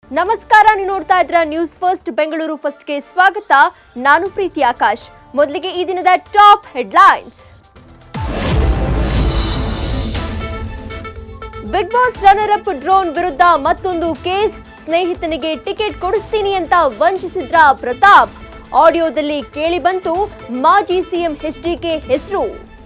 ನಮಸ್ಕಾರ ನೀವು ನೋಡ್ತಾ ಇದ್ರ ನ್ಯೂಸ್ ಫಸ್ಟ್ ಬೆಂಗಳೂರು ಫಸ್ಟ್ಗೆ ಸ್ವಾಗತ ನಾನು ಪ್ರೀತಿ ಆಕಾಶ್ ಮೊದಲಿಗೆ ಈ ದಿನದ top headlines big boss runner up drone ವಿರುದ್ಧ ಮತ್ತೊಂದು ಕೇಸ್ ಸ್ನೇಹಿತನಿಗೆ ಟಿಕೆಟ್ ಕೊಡಿಸ್ತೀನಿ ಅಂತ ವಂಚಿಸಿದ್ರ ಪ್ರತಾಪ್ ಆಡಿಯೋದಲ್ಲಿ ಕೇಳಿ ಬಂತು ಮಾಜಿ ಸಿಎಂ ಎಚ್ಡಿಕೆ ಹೆಸರು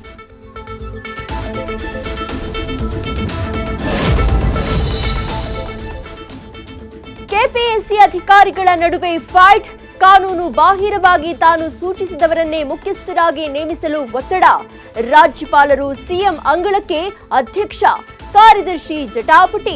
ಕೆಪಿಎಸ್ಸಿ ಅಧಿಕಾರಿಗಳ ನಡುವೆ ಫೈಟ್ ಕಾನೂನು ಬಾಹಿರವಾಗಿ ತಾನು ಸೂಚಿಸಿದವರನ್ನೇ ಮುಖ್ಯಸ್ಥರಾಗಿ ನೇಮಿಸಲು ಒತ್ತಡ ರಾಜ್ಯಪಾಲರು ಸಿಎಂ ಅಂಗಳಕ್ಕೆ ಅಧ್ಯಕ್ಷ ಕಾರ್ಯದರ್ಶಿ ಜಟಾಪಟಿ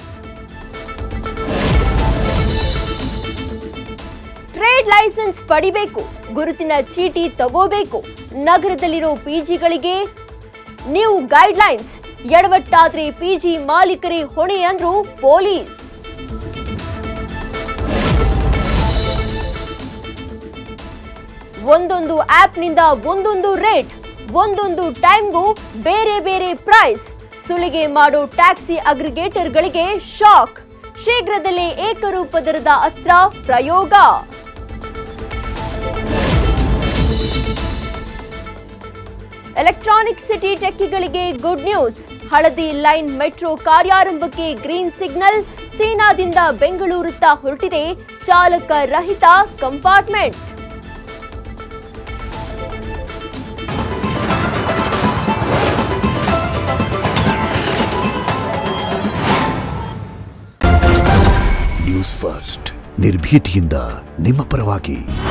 ಟ್ರೇಡ್ ಲೈಸೆನ್ಸ್ ಪಡಿಬೇಕು ಗುರುತಿನ ಚೀಟಿ ತಗೋಬೇಕು ನಗರದಲ್ಲಿರೋ ಪಿಜಿಗಳಿಗೆ ನ್ಯೂ ಗೈಡ್ಲೈನ್ಸ್ ಎಡವಟ್ಟಾದ್ರೆ ಪಿಜಿ ಮಾಲೀಕರೇ ಹೊಣೆ ಅಂದ್ರು ಪೊಲೀಸ್ ಒಂದೊಂದು ಆಪ್ನಿಂದ ಒಂದೊಂದು ರೇಟ್ ಒಂದೊಂದು ಟೈಮ್ಗೂ ಬೇರೆ ಬೇರೆ ಪ್ರೈಸ್ ಸುಲಿಗೆ ಮಾಡೋ ಟ್ಯಾಕ್ಸಿ ಅಗ್ರಿಗೇಟರ್ಗಳಿಗೆ ಶಾಕ್ ಶೀಘ್ರದಲ್ಲೇ ಏಕರೂಪ ದರದ ಅಸ್ತ್ರ ಪ್ರಯೋಗ ಎಲೆಕ್ಟ್ರಾನಿಕ್ ಸಿಟಿ ಟೆಕ್ಕಿಗಳಿಗೆ ಗುಡ್ ನ್ಯೂಸ್ ಹಳದಿ ಲೈನ್ ಮೆಟ್ರೋ ಕಾರ್ಯಾರಂಭಕ್ಕೆ ಗ್ರೀನ್ ಸಿಗ್ನಲ್ ಚೀನಾದಿಂದ ಬೆಂಗಳೂರತ್ತ ಹೊರಟಿದೆ ಚಾಲಕ ರಹಿತ ಕಂಪಾರ್ಟ್ಮೆಂಟ್ ನ್ಯೂಸ್ ಫಸ್ಟ್ ನಿರ್ಭೀತಿಯಿಂದ ನಿಮ್ಮ ಪರವಾಗಿ